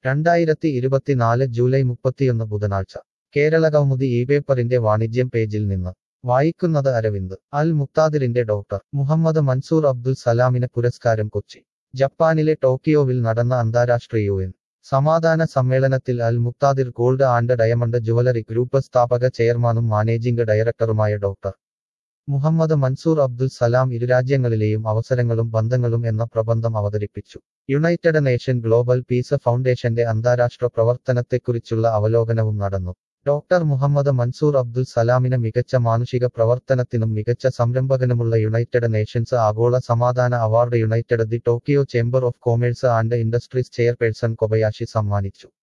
രണ്ടായിരത്തി ഇരുപത്തിനാല് ജൂലൈ മുപ്പത്തിയൊന്ന് ബുധനാഴ്ച കേരള കൗമുദി ഈ പേപ്പറിന്റെ വാണിജ്യം പേജിൽ നിന്ന് വായിക്കുന്നത് അരവിന്ദ് അൽ മുക്താദിറിന്റെ ഡോക്ടർ മുഹമ്മദ് മൻസൂർ അബ്ദുൽ സലാമിന് പുരസ്കാരം കൊച്ചി ജപ്പാനിലെ ടോക്കിയോവിൽ നടന്ന അന്താരാഷ്ട്ര യു എൻ സമാധാന സമ്മേളനത്തിൽ Al Muqtadir gold and diamond jewellery group സ്ഥാപക ചെയർമാനും മാനേജിംഗ് ഡയറക്ടറുമായ ഡോക്ടർ മുഹമ്മദ് മൻസൂർ അബ്ദുൽ സലാം ഇരുരാജ്യങ്ങളിലെയും അവസരങ്ങളും ബന്ധങ്ങളും എന്ന പ്രബന്ധം അവതരിപ്പിച്ചു യുണൈറ്റഡ് നേഷൻ ഗ്ലോബൽ പീസ് ഫൗണ്ടേഷന്റെ അന്താരാഷ്ട്ര പ്രവർത്തനത്തെക്കുറിച്ചുള്ള അവലോകനവും നടന്നു ഡോക്ടർ മുഹമ്മദ് മൻസൂർ അബ്ദുൽ സലാമിന് മികച്ച മാനുഷിക പ്രവർത്തനത്തിനും മികച്ച സംരംഭകനുമുള്ള യുണൈറ്റഡ് നേഷൻസ് ആഗോള സമാധാന award united the Tokyo chamber of commerce and industries chairperson Kobayashi സമ്മാനിച്ചു